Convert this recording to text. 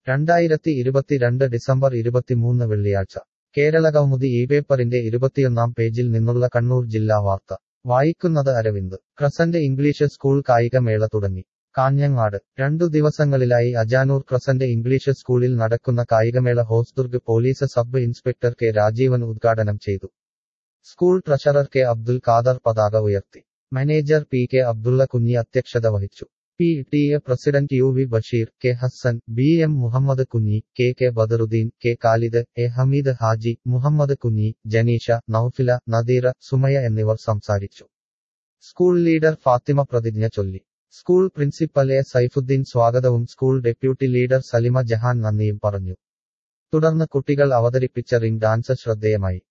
രണ്ടായിരത്തി ഇരുപത്തിരണ്ട് ഡിസംബർ ഇരുപത്തിമൂന്ന് വെള്ളിയാഴ്ച കേരളകൗമുദി ഈ പേപ്പറിന്റെ ഇരുപത്തിയൊന്നാം പേജിൽ നിന്നുള്ള കണ്ണൂർ ജില്ലാ വാർത്ത വായിക്കുന്നത് അരവിന്ദ് ക്രസന്റ് ഇംഗ്ലീഷ് സ്കൂൾ കായികമേള തുടങ്ങി കാഞ്ഞങ്ങാട് രണ്ടു ദിവസങ്ങളിലായി അജാനൂർ ക്രസന്റ് ഇംഗ്ലീഷ് സ്കൂളിൽ നടക്കുന്ന കായികമേള Hosdurg police sub inspector K Rajeevan ഉദ്ഘാടനം ചെയ്തു school treasurer K Abdul Khader പതാക ഉയർത്തി manager P K Abdulla Kunhi അധ്യക്ഷത വഹിച്ചു P T A president U V Basheer K Hassan B M Muhammad Kunhi K K Badaruddin K Khalid A Hameed Haji Muhammad Kunhi Janeesha നൌഫില Nadeera Sumaya എന്നിവർ സംസാരിച്ചു സ്കൂൾ ലീഡർ ഫാത്തിമ പ്രതിജ്ഞ ചൊല്ലി സ്കൂൾ പ്രിൻസിപ്പൽ എ സൈഫുദ്ദീൻ സ്വാഗതവും school deputy leader Salima Jahan നന്ദിയും പറഞ്ഞു തുടർന്ന് കുട്ടികൾ അവതരിപ്പിച്ച റിംഗ് ഡാൻസ് ശ്രദ്ധേയമായി